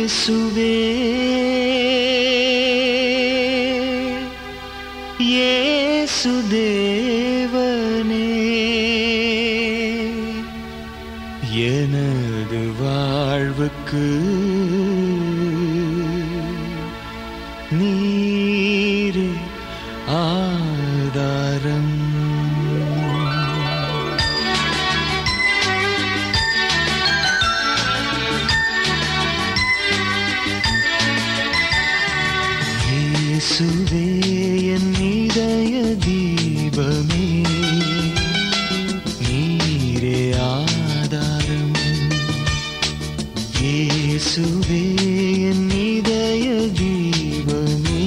இயேசுவே இயேசுதேவனே எனது வாழ்வுக்கு நீரே ஆதாரம் இயேசுவே என் இதய தீபமே நீரே ஆதாரம் இயேசுவே என் இதய தீபமே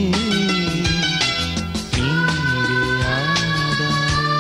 நீரே ஆதாரம்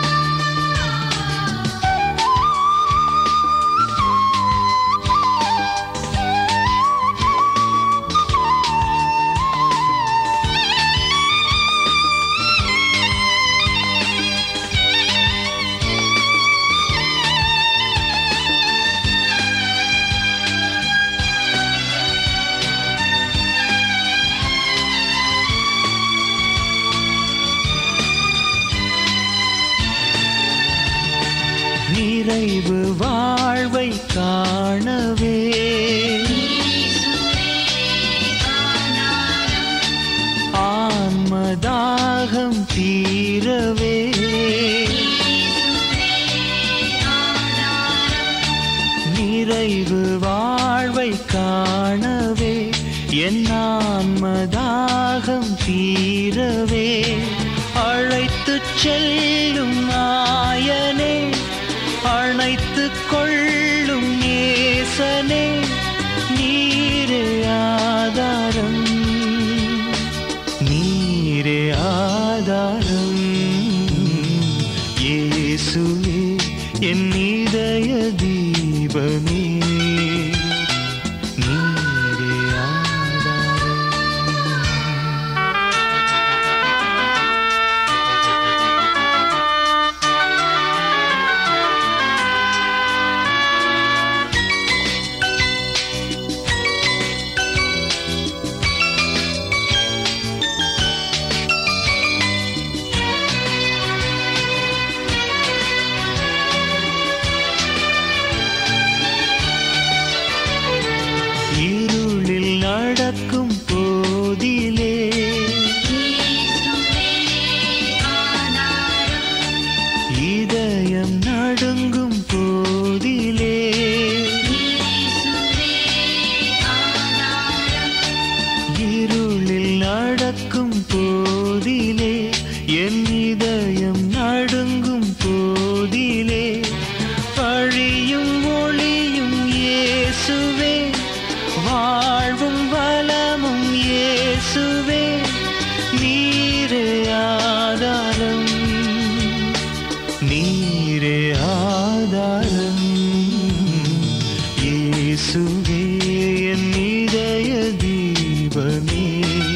நிறைவு வாழ்வை காணவே ஆன்மதாகம் தீரவே நிறைவு வாழ்வை காணவே என் ஆன்மதாகம் தீரவே அழைத்துச் செல்லும் நாயனே அணைத்துக் கொள்ளும் நேசனே நீரே ஆதாரம் நீரே ஆதாரம் இயேசுவே என் இதய தீபமே நீரே ஆதாரம் இருளில் நடக்கும் போதிலே இதயம் நடுங்கும் போதிலே இருளில் நடக்கும் போதிலே என் இதயம் நடுங்கும் போதிலே வழியும் ஒளியும் இயேசுவே வாழ்வும் வளமும் இயேசுவே நீரே ஆதாரம் நீரே ஆதாரம் இயேசுவே என் இதய தீபமே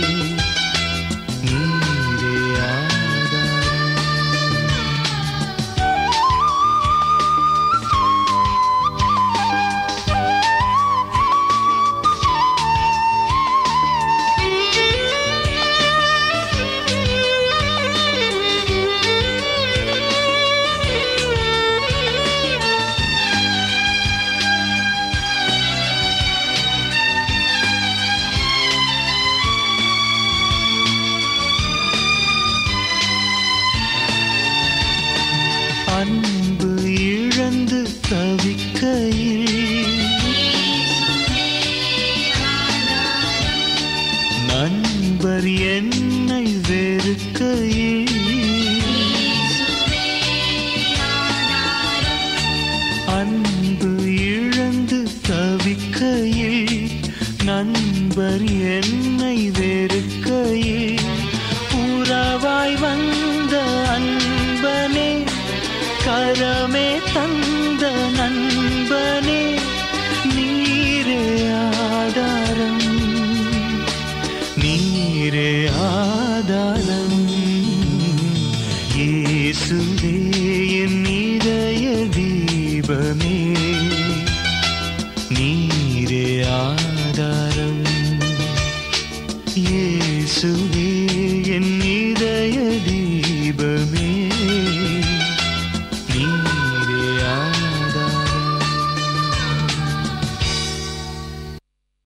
நீரே ஆதாரம் அன்பு இழந்து தவிக்கையில் நண்பர் என்னை வெறுக்கையில் அன்பு இழந்து தவிக்கையில் நண்பர் என்னை வெறுக்கையில் உறவாய் வந்த அன்பனே கரமே தந்த நண்பனே நீரே ஆதாரம் நீரே ஆதாரம் இயேசுவே என் இதய தீபமே நீரே ஆதாரம் இயேசுவே என் இதய தீபமே